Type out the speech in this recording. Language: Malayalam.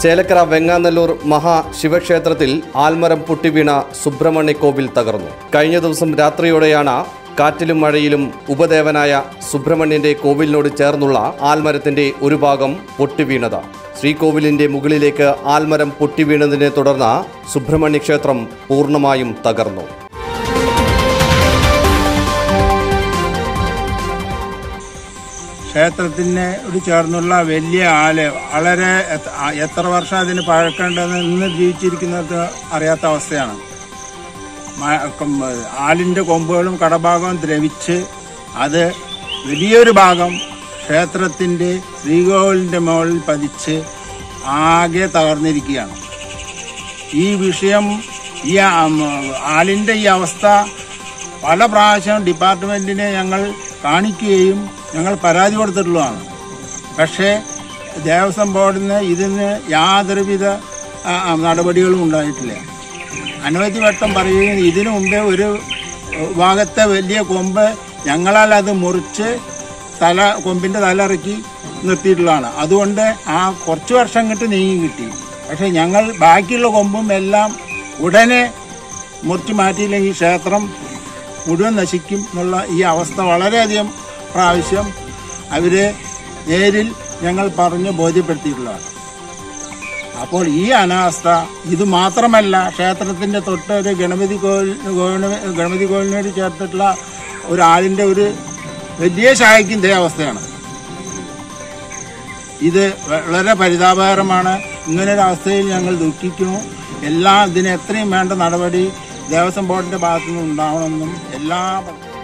ചേലക്കര വെങ്ങാനല്ലൂർ മഹാശിവക്ഷേത്രത്തിൽ ആൽമരം പൊട്ടിവീണ സുബ്രഹ്മണ്യ കോവിൽ തകർന്നു കഴിഞ്ഞ ദിവസം രാത്രിയോടെയാണ് കാറ്റിലും മഴയിലും ഉപദേവനായ സുബ്രഹ്മണ്യന്റെ കോവിലിനോട് ചേർന്നുള്ള ആൽമരത്തിന്റെ ഒരു ഭാഗം പൊട്ടിവീണത് ശ്രീകോവിലിന്റെ മുകളിലേക്ക് ആൽമരം പൊട്ടിവീണതിനെ തുടർന്ന് സുബ്രഹ്മണ്യ ക്ഷേത്രം പൂർണ്ണമായും തകർന്നു ക്ഷേത്രത്തിനോട് ചേർന്നുള്ള വലിയ ആല് വളരെ എത്ര- ആ, എത്ര വർഷം അതിന് പഴക്കേണ്ടതെന്ന് ഇന്ന് ജീവിച്ചിരിക്കുന്നത് അറിയാത്ത അവസ്ഥയാണ് മ- കൊം- ആലിന്റെ കൊമ്പുകളും കടഭാഗവും ദ്രവിച്ച് അത് വലിയൊരു ഭാഗം ക്ഷേത്രത്തിന്റെ ശ്രീകോവിലിന്റെ മുകളിൽ പതിച്ച് ആകെ തകർന്നിരിക്കുകയാണ് ഈ വിഷയം ഈ ആം, ആലിന്റെ ഈ അവസ്ഥ പല പ്രാവശ്യം ഡിപ്പാർട്ട്മെന്റിനെ ഞങ്ങൾ കാണിക്കുകയും ഞങ്ങൾ പരാതി കൊടുത്തിട്ടുള്ളതാണ് പക്ഷേ ദേവസ്വം ബോർഡിൽ നിന്ന് ഇതിന് യാതൊരുവിധ ആ, ആ, നടപടികളും ഉണ്ടായിട്ടില്ല അനവധി വട്ടം പറയുകയും ഇതിനു മുമ്പേ ഒരു ഭാഗത്തെ വലിയ കൊമ്പ് ഞങ്ങളാൽ അത് മുറിച്ച് തല കൊമ്പിന്റെ തല ഇറക്കി നിർത്തിയിട്ടുള്ളതാണ് അതുകൊണ്ട് ആ കുറച്ച് വർഷം കിട്ട് നീങ്ങി കിട്ടി പക്ഷെ ഞങ്ങൾ ബാക്കിയുള്ള കൊമ്പും എല്ലാം ഉടനെ മുറിച്ച് മാറ്റിയില്ലെങ്കിൽ ക്ഷേത്രം മുഴുവൻ നശിക്കും എന്നുള്ള ഈ അവസ്ഥ വളരെയധികം പ്രാവശ്യം അവര് നേരിൽ ഞങ്ങൾ പറഞ്ഞ് ബോധ്യപ്പെടുത്തിയിട്ടുള്ളതാണ് അപ്പോൾ ഈ അനാവസ്ഥ ഇത് മാത്രമല്ല ക്ഷേത്രത്തിന്റെ തൊട്ട് ഒരു ഗണപതി കോവിൽ ഗോവിന- ഗണപതി കോവിലിനോട് ചേർത്തിട്ടുള്ള ഒരു ആളിന്റെ ഒരു വലിയ ശാഖയ്ക്കും ഇതേ അവസ്ഥയാണ് ഇത് വളരെ പരിതാപകരമാണ് ഇങ്ങനൊരു അവസ്ഥയിൽ ഞങ്ങൾ ദുഃഖിക്കുന്നു എല്ലാ ഇതിന് എത്രയും വേണ്ട നടപടി ദേവസ്വം ബോർഡിന്റെ ഭാഗത്തു നിന്ന് ഉണ്ടാവണമെന്നും എല്ലാ